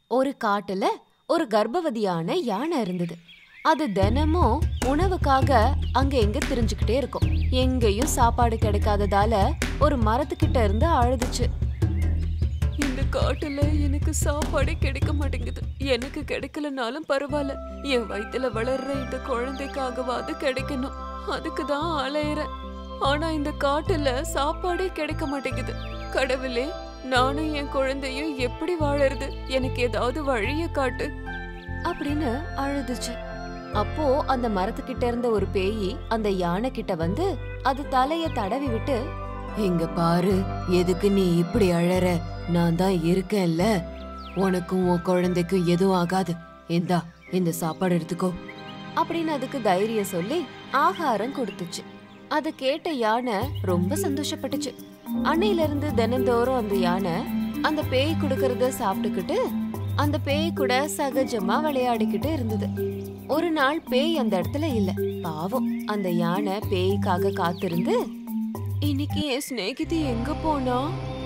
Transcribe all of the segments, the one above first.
ஒரு காட்டுல ஒரு கர்ப்பவதியான யானை இருந்தது அது தினமும் உணவுக்காக அங்க எங்க திரிஞ்சுக்கிட்டே இருக்கும் எங்கேயும் சாப்பாடு கிடைக்காததால ஒரு மரத்துக்கிட்ட இருந்து அழுதுச்சு இந்த காட்டுல எனக்கு சாப்பாடே கிடைக்க மாட்டேங்குது எனக்கு கிடைக்கலனாலும் பரவாயில்ல என் வயித்துல வளர்ற இந்த குழந்தைக்காகவாது கிடைக்கணும் அதுக்கு தான் அலையறேன் ஆனா இந்த காட்டுல சாப்பாடே கிடைக்க மாட்டேங்குது கடவுளே நானும் என் குழந்தையும் எப்படி வாழறது எனக்கு ஏதாவது வழிய காட்டு அப்படின்னு அழுதுச்சு அப்போ அந்த மரத்துக்கிட்ட இருந்த ஒரு பேயி அந்த யானை கிட்ட வந்து அது தலைய தடவி விட்டு இங்க பாரு எதுக்கு நீ இப்படி அழற நான் தான் இருக்கேன்ல உனக்கும் உன் குழந்தைக்கும் எதுவும் ஆகாது இந்தா இந்த சாப்பாடு எடுத்துக்கோ அப்படின்னு அதுக்கு தைரியம் சொல்லி ஆகாரம் கொடுத்துச்சு அது கேட்ட யானை ரொம்ப சந்தோஷப்பட்டுச்சு அன்னையில இருந்து தினந்தோறும் அந்த யானை அந்த பேய் கொடுக்கறத சாப்பிட்டுக்கிட்டு அந்த பேய் கூட சகஜமா விளையாடிக்கிட்டு இருந்தது ஒரு நாள் பேய் அந்த இடத்துல இல்ல பாவம் அந்த யானை பேய்க்காக காத்திருந்து இன்னைக்கு என் சிநேகிதி எங்க போனா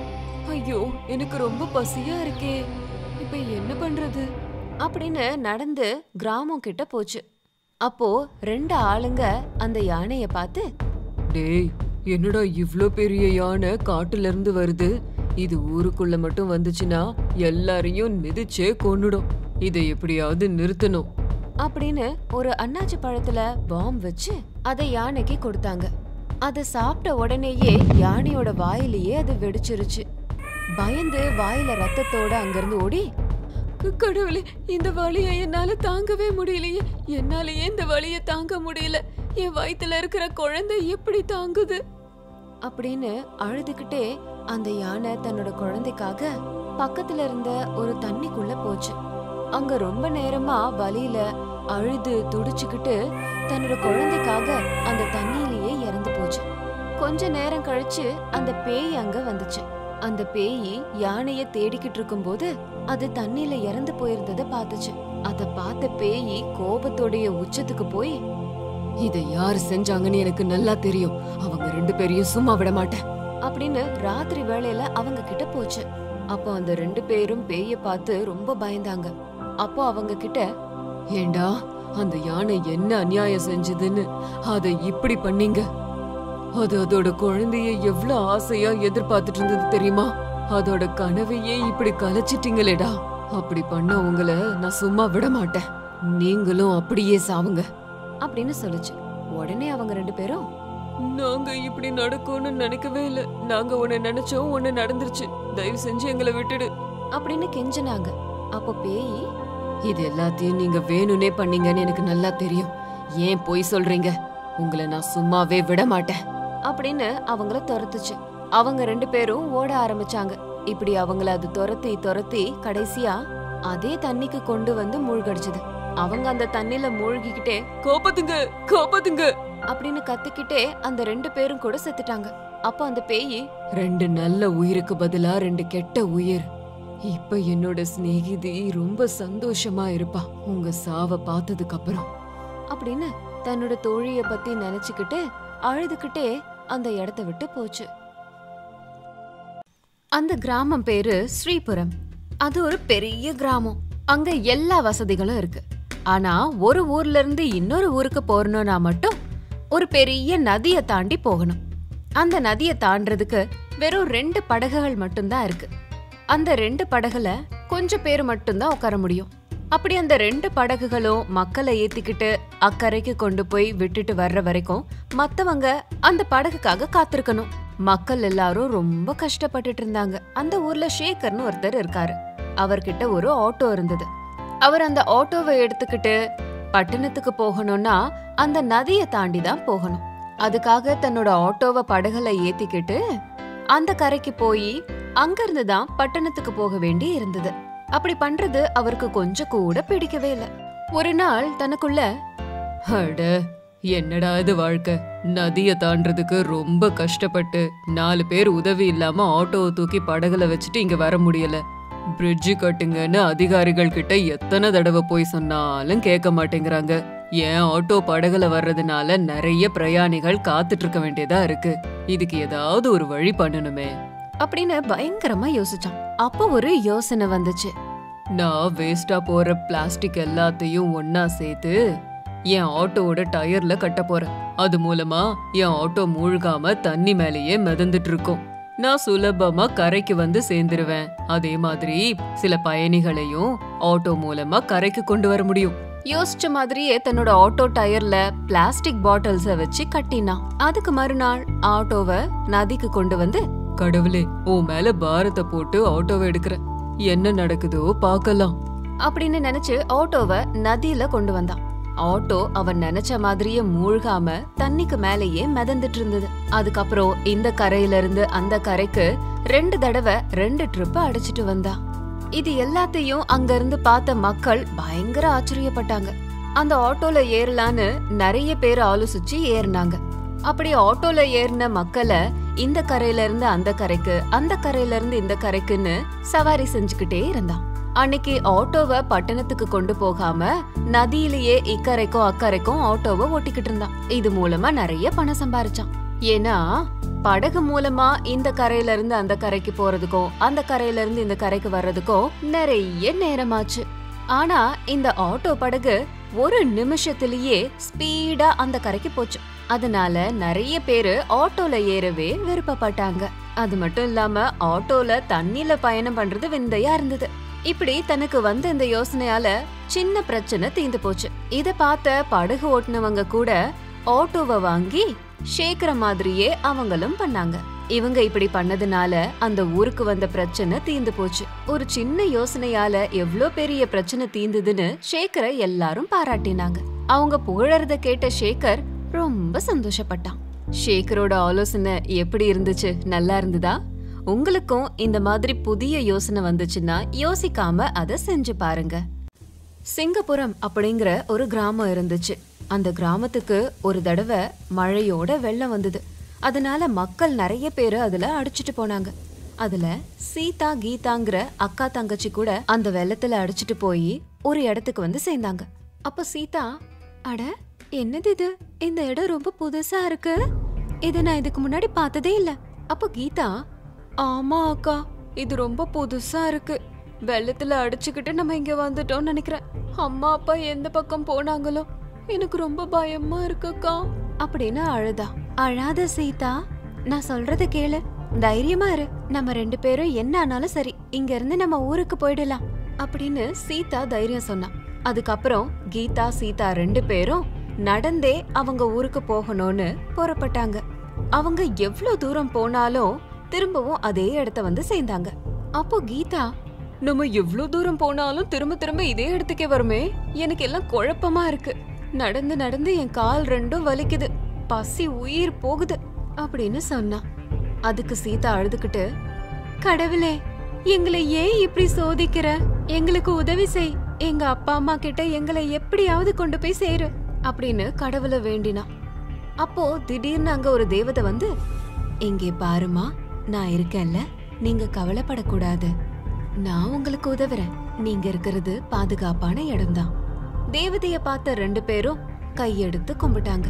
ஐயோ எனக்கு ரொம்ப பசியா இருக்கே இப்ப என்ன பண்றது அப்படின்னு நடந்து கிராமம் கிட்ட போச்சு அப்போ ரெண்டு ஆளுங்க அந்த யானைய பார்த்து டேய் என்னடா இவ்ளோ பெரிய யானை காட்டுல இருந்து வருது இது ஊருக்குள்ள மட்டும் வந்துச்சுன்னா எல்லாரையும் மிதிச்சே கொன்னுடும் இதை எப்படியாவது நிறுத்தணும் அப்படின்னு ஒரு அன்னாச்சி பழத்துல பாம் வச்சு அதை யானைக்கு கொடுத்தாங்க அதை சாப்பிட்ட உடனேயே யானையோட வாயிலேயே அது வெடிச்சிருச்சு பயந்து வாயில ரத்தத்தோட அங்கிருந்து ஓடி க- கடவுளே இந்த வலியை என்னால தாங்கவே முடியலையே என்னாலயே இந்த வலியை தாங்க முடியல என் வயித்துல இருக்கிற குழந்தை எப்படி தாங்குது அப்படின்னு அழுதுகிட்டே அந்த யானை தன்னோட குழந்தைக்காக பக்கத்துல இருந்த ஒரு தண்ணிக்குள்ள போச்சு அங்க ரொம்ப நேரமா வலியில அழுது துடிச்சுக்கிட்டு தன்னோட குழந்தைக்காக அந்த தண்ணியிலேயே இறந்து போச்சு கொஞ்ச நேரம் கழிச்சு அந்த பேய் அங்க வந்துச்சு அந்த பேய் யானைய தேடிக்கிட்டு இருக்கும்போது அது தண்ணியில இறந்து போயிருந்தத பார்த்துச்சு அத பார்த்த பேய் கோபத்தோடைய உச்சத்துக்கு போய் இதை யார் செஞ்சாங்கன்னு எனக்கு நல்லா தெரியும் அவங்க ரெண்டு பேரையும் சும்மா விட மாட்டேன் அப்படின்னு ராத்திரி வேளையில அவங்க கிட்ட போச்சு அப்போ அந்த ரெண்டு பேரும் பேய பார்த்து ரொம்ப பயந்தாங்க அப்போ அவங்க கிட்ட ஏண்டா அந்த யானை என்ன அநியாயம் செஞ்சதுன்னு அதை இப்படி பண்ணீங்க அது அதோட குழந்தைய எவ்வளவு ஆசையா எதிர்பார்த்துட்டு இருந்தது தெரியுமா அதோட கனவையே இப்படி கலைச்சிட்டீங்களேடா அப்படி பண்ண உங்களை நான் சும்மா விட மாட்டேன் நீங்களும் அப்படியே சாவுங்க அப்படின்னு சொல்லுச்சு உடனே அவங்க ரெண்டு பேரும் நாங்க இப்படி நடக்கும்னு நினைக்கவே இல்ல நாங்க உன்னை நினைச்சோம் ஒண்ணு நடந்துருச்சு தயவு செஞ்சு எங்களை விட்டுடு அப்படின்னு கெஞ்சினாங்க அப்போ பேய் இது எல்லாத்தையும் நீங்க வேணும்னே பண்ணீங்கன்னு எனக்கு நல்லா தெரியும் ஏன் பொய் சொல்றீங்க உங்களை நான் சும்மாவே விட மாட்டேன் அப்படின்னு அவங்கள துரத்துச்சு அவங்க ரெண்டு பேரும் ஓட ஆரம்பிச்சாங்க இப்படி அவங்கள அது துரத்தி துரத்தி கடைசியா அதே தண்ணிக்கு கொண்டு வந்து மூழ்கடிச்சது அவங்க அந்த தண்ணில மூழ்கிக்கிட்டே காப்பாத்துங்க காப்பாத்துங்க அப்படின்னு கத்திக்கிட்டே அந்த ரெண்டு பேரும் கூட செத்துட்டாங்க அப்போ அந்த பேய் ரெண்டு நல்ல உயிருக்கு பதிலா ரெண்டு கெட்ட உயிர் இப்ப என்னோட சிநேகிதி ரொம்ப சந்தோஷமா இருப்பா உங்க சாவ பார்த்ததுக்கு அப்புறம் அப்படின்னு தன்னோட தோழிய பத்தி நினைச்சுக்கிட்டு அழுதுகிட்டே அந்த இடத்த விட்டு போச்சு அந்த கிராமம் பேரு ஸ்ரீபுரம் அது ஒரு பெரிய கிராமம் அங்க எல்லா வசதிகளும் இருக்கு ஆனா ஒரு ஊர்ல இருந்து இன்னொரு ஊருக்கு போறணும்னா மட்டும் ஒரு பெரிய நதிய தாண்டி போகணும் அந்த நதிய தாண்டறதுக்கு வெறும் ரெண்டு படகுகள் மட்டும்தான் இருக்கு அந்த ரெண்டு படகுல கொஞ்சம் பேர் மட்டும்தான் உட்கார முடியும் அப்படி அந்த ரெண்டு படகுகளும் மக்களை ஏத்திக்கிட்டு அக்கறைக்கு கொண்டு போய் விட்டுட்டு வர்ற வரைக்கும் மத்தவங்க அந்த படகுக்காக காத்திருக்கணும் மக்கள் எல்லாரும் ரொம்ப கஷ்டப்பட்டுட்டு இருந்தாங்க அந்த ஊர்ல ஷேகர்னு ஒருத்தர் இருக்காரு அவர்கிட்ட ஒரு ஆட்டோ இருந்தது அவர் அந்த ஆட்டோவை எடுத்துக்கிட்டு பட்டணத்துக்கு போகணும்னா அந்த நதியை தாண்டி தான் போகணும் அதுக்காக தன்னோட ஆட்டோவை படகுல ஏத்திக்கிட்டு அந்த கரைக்கு போய் அங்கிருந்து தான் பட்டணத்துக்கு போக வேண்டி இருந்தது அப்படி பண்றது அவருக்கு கொஞ்சம் கூட பிடிக்கவே இல்ல ஒரு நாள் தனக்குள்ள அட என்னடா இது வாழ்க்கை நதிய தாண்டறதுக்கு ரொம்ப கஷ்டப்பட்டு நாலு பேர் உதவி இல்லாம ஆட்டோவை தூக்கி படகுல வச்சுட்டு இங்க வர முடியல பிரிட்ஜு கட்டுங்கன்னு அதிகாரிகள் கிட்ட எத்தனை தடவை போய் சொன்னாலும் கேட்க மாட்டேங்கிறாங்க ஏன் ஆட்டோ படகுல வர்றதுனால நிறைய பிரயாணிகள் காத்துட்டு இருக்க வேண்டியதா இருக்கு இதுக்கு ஏதாவது ஒரு வழி பண்ணணுமே அப்படின்னு பயங்கரமா யோசிச்சான் அப்போ ஒரு யோசனை வந்துச்சு நான் வேஸ்டா போற பிளாஸ்டிக் எல்லாத்தையும் ஒன்னா சேர்த்து என் ஆட்டோவோட டயர்ல கட்ட போறேன் அது மூலமா என் ஆட்டோ மூழ்காம தண்ணி மேலேயே மிதந்துட்டு இருக்கும் நான் சுலபமா கரைக்கு வந்து சேர்ந்துருவேன் அதே மாதிரி சில பயணிகளையும் ஆட்டோ மூலமா கரைக்கு கொண்டு வர முடியும் யோசிச்ச மாதிரியே தன்னோட ஆட்டோ டயர்ல பிளாஸ்டிக் பாட்டில்ஸ வச்சு கட்டினான் அதுக்கு மறுநாள் ஆட்டோவை நதிக்கு கொண்டு வந்து கடவுளே உன் மேல பாரத்தை போட்டு ஆட்டோவை எடுக்கிறேன் என்ன நடக்குதோ பார்க்கலாம் அப்படின்னு நினைச்சு ஆட்டோவை நதியில கொண்டு வந்தான் ஆட்டோ அவன் நினைச்ச மாதிரியே மூழ்காம தண்ணிக்கு மேலேயே மிதந்துட்டு இருந்தது அதுக்கப்புறம் இந்த கரையில இருந்து அந்த கரைக்கு ரெண்டு தடவை ரெண்டு ட்ரிப் அடிச்சிட்டு வந்தா இது எல்லாத்தையும் அங்க இருந்து பார்த்த மக்கள் பயங்கர ஆச்சரியப்பட்டாங்க அந்த ஆட்டோல ஏறலான்னு நிறைய பேர் ஆலோசிச்சு ஏறினாங்க அப்படி ஆட்டோல ஏறின மக்களை இந்த கரையில இருந்து அந்த கரைக்கு அந்த கரையில இருந்து இந்த கரைக்குன்னு சவாரி செஞ்சுக்கிட்டே இருந்தான் அன்னைக்கு ஆட்டோவை பட்டணத்துக்கு கொண்டு போகாம நதியிலேயே இக்கரைக்கும் அக்கறைக்கும் ஆட்டோவை ஓட்டிக்கிட்டு இருந்தான் இது மூலமா நிறைய பணம் சம்பாரிச்சான் ஏன்னா படகு மூலமா இந்த கரையில இருந்து அந்த கரைக்கு போறதுக்கும் அந்த கரையில இருந்து இந்த கரைக்கு வர்றதுக்கும் நிறைய நேரமாச்சு ஆனா இந்த ஆட்டோ படகு ஒரு நிமிஷத்திலேயே ஸ்பீடா அந்த கரைக்கு போச்சு அதனால நிறைய பேரு ஆட்டோல ஏறவே விருப்பப்பட்டாங்க அது மட்டும் இல்லாம ஆட்டோல தண்ணில பயணம் பண்றது விந்தையா இருந்தது இப்படி தனக்கு வந்த இந்த யோசனையால சின்ன பிரச்சனை தீந்து போச்சு இத பார்த்த படகு ஓட்டுனவங்க கூட ஆட்டோவை வாங்கி ஷேக்கிற மாதிரியே அவங்களும் பண்ணாங்க இவங்க இப்படி பண்ணதுனால அந்த ஊருக்கு வந்த பிரச்சனை தீந்து போச்சு ஒரு சின்ன யோசனையால எவ்ளோ பெரிய பிரச்சனை தீந்துதுன்னு ஷேக்கரை எல்லாரும் பாராட்டினாங்க அவங்க புகழறத கேட்ட ஷேகர் ரொம்ப சந்தோஷப்பட்டான் ஷேகரோட ஆலோசனை எப்படி இருந்துச்சு நல்லா இருந்ததா உங்களுக்கும் இந்த மாதிரி புதிய யோசனை வந்துச்சுன்னா யோசிக்காம அதை செஞ்சு பாருங்க சிங்கப்புரம் அப்படிங்கிற ஒரு கிராமம் இருந்துச்சு அந்த கிராமத்துக்கு ஒரு தடவை மழையோட வெள்ளம் வந்தது அதனால மக்கள் நிறைய பேர் அதுல அடிச்சிட்டு போனாங்க அதுல சீதா கீதாங்கிற அக்கா தங்கச்சி கூட அந்த வெள்ளத்துல அடிச்சிட்டு போய் ஒரு இடத்துக்கு வந்து சேர்ந்தாங்க அப்ப சீதா அட என்னது இது இந்த இடம் ரொம்ப புதுசா இருக்கு இத நான் இதுக்கு முன்னாடி பார்த்ததே இல்ல அப்ப கீதா ஆமா அக்கா இது ரொம்ப புதுசா இருக்கு வெள்ளத்துல அடிச்சுக்கிட்டு நம்ம இங்க வந்துட்டோம்னு நினைக்கிறேன் அம்மா அப்பா எந்த பக்கம் போனாங்களோ எனக்கு ரொம்ப பயமா இருக்குக்கா அப்படின்னு அழுதா அழாத சீதா நான் சொல்றத கேளு தைரியமா இரு நம்ம ரெண்டு பேரும் என்ன ஆனாலும் சரி இங்க இருந்து நம்ம ஊருக்கு போயிடலாம் அப்படின்னு சீதா தைரியம் சொன்னா அதுக்கப்புறம் கீதா சீதா ரெண்டு பேரும் நடந்தே அவங்க ஊருக்கு போகணும்னு புறப்பட்டாங்க அவங்க எவ்வளவு தூரம் போனாலும் திரும்பவும் அதே இடத்த வந்து சேர்ந்தாங்க அப்போ கீதா நம்ம எவ்ளோ தூரம் போனாலும் திரும்ப திரும்ப இதே இடத்துக்கே வருமே எனக்கு எல்லாம் குழப்பமா இருக்கு நடந்து நடந்து என் கால் ரெண்டும் வலிக்குது பசி உயிர் போகுது அப்படின்னு சொன்னா அதுக்கு சீதா அழுதுகிட்டு கடவுளே எங்களை ஏன் இப்படி சோதிக்கிற எங்களுக்கு உதவி செய் எங்க அப்பா அம்மா கிட்ட எங்களை எப்படியாவது கொண்டு போய் சேரு அப்படின்னு கடவுளை வேண்டினா அப்போ திடீர்னு அங்க ஒரு தேவதை வந்து இங்கே பாருமா நான் இருக்கேன்ல நீங்க கவலைப்படக்கூடாது நான் உங்களுக்கு உதவுறேன் நீங்க இருக்கிறது பாதுகாப்பான இடம்தான் தேவதைய பார்த்த ரெண்டு பேரும் கையெடுத்து கும்பிட்டாங்க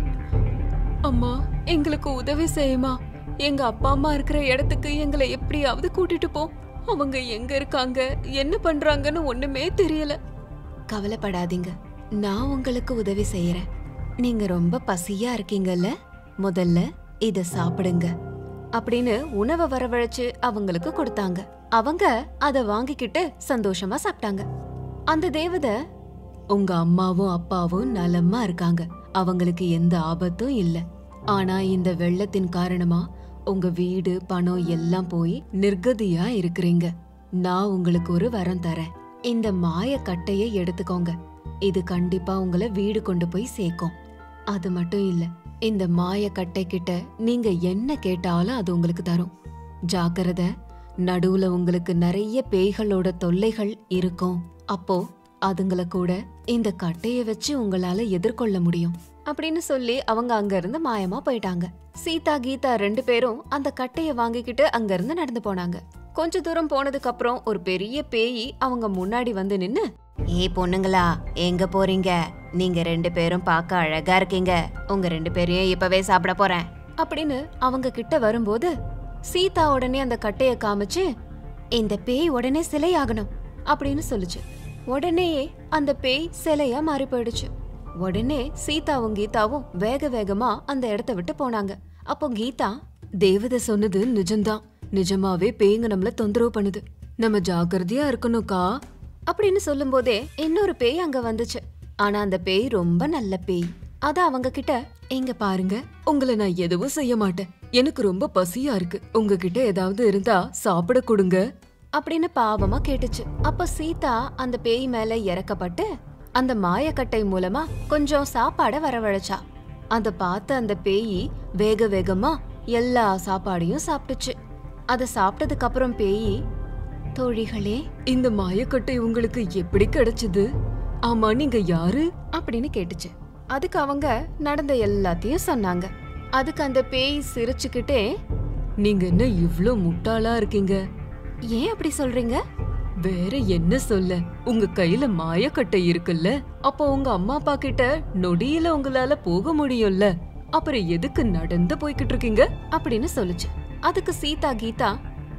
அம்மா எங்களுக்கு உதவி செய்யுமா எங்க அப்பா அம்மா இருக்கிற இடத்துக்கு எங்களை எப்படியாவது கூட்டிட்டு போ அவங்க எங்க இருக்காங்க என்ன பண்றாங்கன்னு ஒண்ணுமே தெரியல கவலைப்படாதீங்க நான் உங்களுக்கு உதவி செய்யறேன் நீங்க ரொம்ப பசியா இருக்கீங்கல்ல முதல்ல இத சாப்பிடுங்க அப்படின்னு உணவை வரவழைச்சு அவங்களுக்கு கொடுத்தாங்க அவங்க அத வாங்கிக்கிட்டு சந்தோஷமா சாப்பிட்டாங்க அந்த தேவதை உங்க அம்மாவும் அப்பாவும் நலமா இருக்காங்க அவங்களுக்கு எந்த ஆபத்தும் இல்ல ஆனா இந்த வெள்ளத்தின் காரணமா உங்க வீடு பணம் எல்லாம் போய் நிர்கதியா இருக்கிறீங்க நான் உங்களுக்கு ஒரு வரம் தரேன் இந்த மாய கட்டைய எடுத்துக்கோங்க இது கண்டிப்பா உங்களை வீடு கொண்டு போய் சேர்க்கும் அது மட்டும் இல்ல இந்த மாய கட்டை கிட்ட நீங்க என்ன கேட்டாலும் அது உங்களுக்கு தரும் ஜாக்கிரத நடுவுல உங்களுக்கு நிறைய பேய்களோட தொல்லைகள் இருக்கும் அப்போ அதுங்கள கூட இந்த கட்டைய வச்சு உங்களால எதிர்கொள்ள முடியும் அப்படின்னு சொல்லி அவங்க அங்க இருந்து மாயமா போயிட்டாங்க சீதா கீதா ரெண்டு பேரும் அந்த கட்டைய வாங்கிக்கிட்டு அங்க இருந்து நடந்து போனாங்க கொஞ்ச தூரம் போனதுக்கு அப்புறம் ஒரு பெரிய பேய் அவங்க முன்னாடி வந்து நின்னு ஏய் பொண்ணுங்களா எங்க போறீங்க நீங்க ரெண்டு பேரும் பார்க்க அழகா இருக்கீங்க உங்க ரெண்டு பேரையும் இப்பவே சாப்பிட போறேன் அப்படின்னு அவங்க கிட்ட வரும்போது சீதா உடனே அந்த கட்டைய காமிச்சு இந்த பேய் உடனே சிலையாகணும் அப்படின்னு சொல்லுச்சு உடனேயே அந்த பேய் சிலையா மாறி போயிடுச்சு உடனே சீதாவும் கீதாவும் வேக வேகமா அந்த இடத்த விட்டு போனாங்க அப்போ கீதா தேவதை சொன்னது நிஜம்தான் நிஜமாவே பேய்ங்க நம்மள தொந்தரவு பண்ணுது நம்ம ஜாக்கிரதையா இருக்கணும்க்கா அப்படின்னு சொல்லும்போதே இன்னொரு பேய் அங்க வந்துச்சு ஆனா அந்த பேய் ரொம்ப நல்ல பேய் அத அவங்க கிட்ட இங்க பாருங்க உங்களை நான் எதுவும் செய்ய மாட்டேன் எனக்கு ரொம்ப பசியா இருக்கு உங்ககிட்ட ஏதாவது இருந்தா சாப்பிட கொடுங்க அப்படின்னு பாவமா கேட்டுச்சு அப்ப சீதா அந்த பேய் மேல இறக்கப்பட்டு அந்த மாயக்கட்டை மூலமா கொஞ்சம் சாப்பாட வரவழைச்சா அத பார்த்த அந்த பேய் வேக வேகமா எல்லா சாப்பாடையும் சாப்பிட்டுச்சு அத சாப்பிட்டதுக்கு அப்புறம் பேய் தோழிகளே இந்த மாயக்கட்டை உங்களுக்கு எப்படி கிடைச்சது ஆமா நீங்க யாரு அப்படின்னு கேட்டுச்சு அதுக்கு அவங்க நடந்த எல்லாத்தையும் சொன்னாங்க அதுக்கு அந்த பேய் சிரிச்சுக்கிட்டே நீங்க என்ன இவ்ளோ முட்டாளா இருக்கீங்க ஏன் அப்படி சொல்றீங்க வேற என்ன சொல்ல உங்க கையில மாயக்கட்டை இருக்குல்ல அப்போ உங்க அம்மா அப்பா கிட்ட நொடியில உங்களால போக முடியும்ல அப்புறம் எதுக்கு நடந்து போய்கிட்டு இருக்கீங்க அப்படின்னு சொல்லுச்சு அதுக்கு சீதா கீதா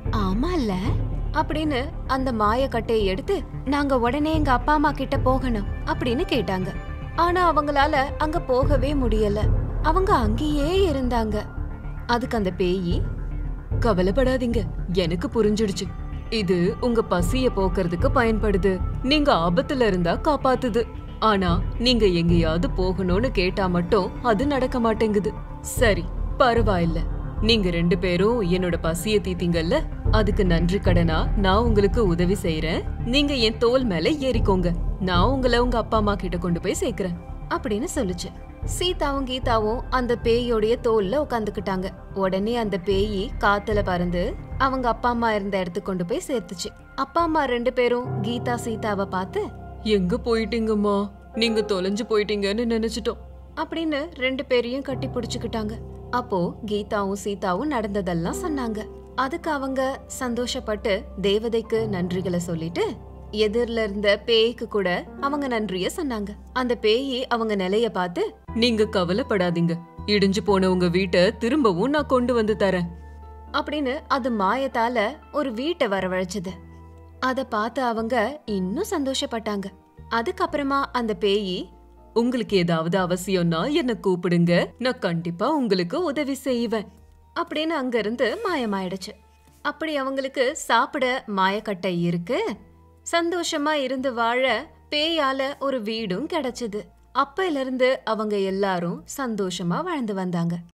ஆமால அப்படின்னு அந்த மாயக்கட்டையை எடுத்து நாங்க உடனே எங்க அப்பா அம்மா கிட்ட போகணும் அப்படின்னு கேட்டாங்க ஆனா அவங்களால அங்க போகவே முடியல அவங்க அங்கேயே இருந்தாங்க அதுக்கு அந்த பேயி கவலைப்படாதீங்க எனக்கு புரிஞ்சிடுச்சு இது உங்க பசிய போக்குறதுக்கு பயன்படுது நீங்க ஆபத்துல இருந்தா காப்பாத்துது ஆனா நீங்க எங்கேயாவது போகணும்னு கேட்டா மட்டும் அது நடக்க மாட்டேங்குது சரி பரவாயில்ல நீங்க ரெண்டு பேரும் என்னோட பசிய தீத்தீங்கல்ல அதுக்கு நன்றி கடனா நான் உங்களுக்கு உதவி செய்யறேன் நீங்க என் தோல் மேல ஏறிக்கோங்க நான் உங்களை உங்க அப்பா அம்மா கிட்ட கொண்டு போய் சேர்க்கிறேன் அப்படின்னு சொல்லுச்சு சீதாவும் கீதாவும் அந்த பேயோடைய தோல்ல உட்காந்துக்கிட்டாங்க உடனே அந்த பேயி காத்துல பறந்து அவங்க அப்பா அம்மா இருந்த இடத்துக்கு கொண்டு போய் சேர்த்துச்சு அப்பா அம்மா ரெண்டு பேரும் கீதா சீதாவை பார்த்து எங்க போயிட்டீங்கம்மா நீங்க தொலைஞ்சு போயிட்டீங்கன்னு நினைச்சிட்டோம் அப்படின்னு ரெண்டு பேரையும் கட்டி பிடிச்சுக்கிட்டாங்க அப்போ கீதாவும் சீதாவும் நடந்ததெல்லாம் சொன்னாங்க அதுக்கு அவங்க சந்தோஷப்பட்டு தேவதைக்கு நன்றிகளை சொல்லிட்டு எதிர்ல இருந்த பேய்க்கு கூட அவங்க நன்றிய சொன்னாங்க அந்த பேயி அவங்க நிலைய பார்த்து நீங்க கவலைப்படாதீங்க இடிஞ்சு போன உங்க வீட்டை திரும்பவும் நான் கொண்டு வந்து தரேன் அப்படின்னு அது மாயத்தால ஒரு வீட்டை வரவழைச்சது அத பார்த்து அவங்க இன்னும் சந்தோஷப்பட்டாங்க அதுக்கப்புறமா அந்த பேயி உங்களுக்கு ஏதாவது அவசியம்னா என்ன கூப்பிடுங்க நான் கண்டிப்பா உங்களுக்கு உதவி செய்வேன் அப்படின்னு அங்கிருந்து மாயமாயிடுச்சு அப்படி அவங்களுக்கு சாப்பிட மாயக்கட்டை இருக்கு சந்தோஷமா இருந்து வாழ பேயால ஒரு வீடும் கிடைச்சது அப்பையில இருந்து அவங்க எல்லாரும் சந்தோஷமா வாழ்ந்து வந்தாங்க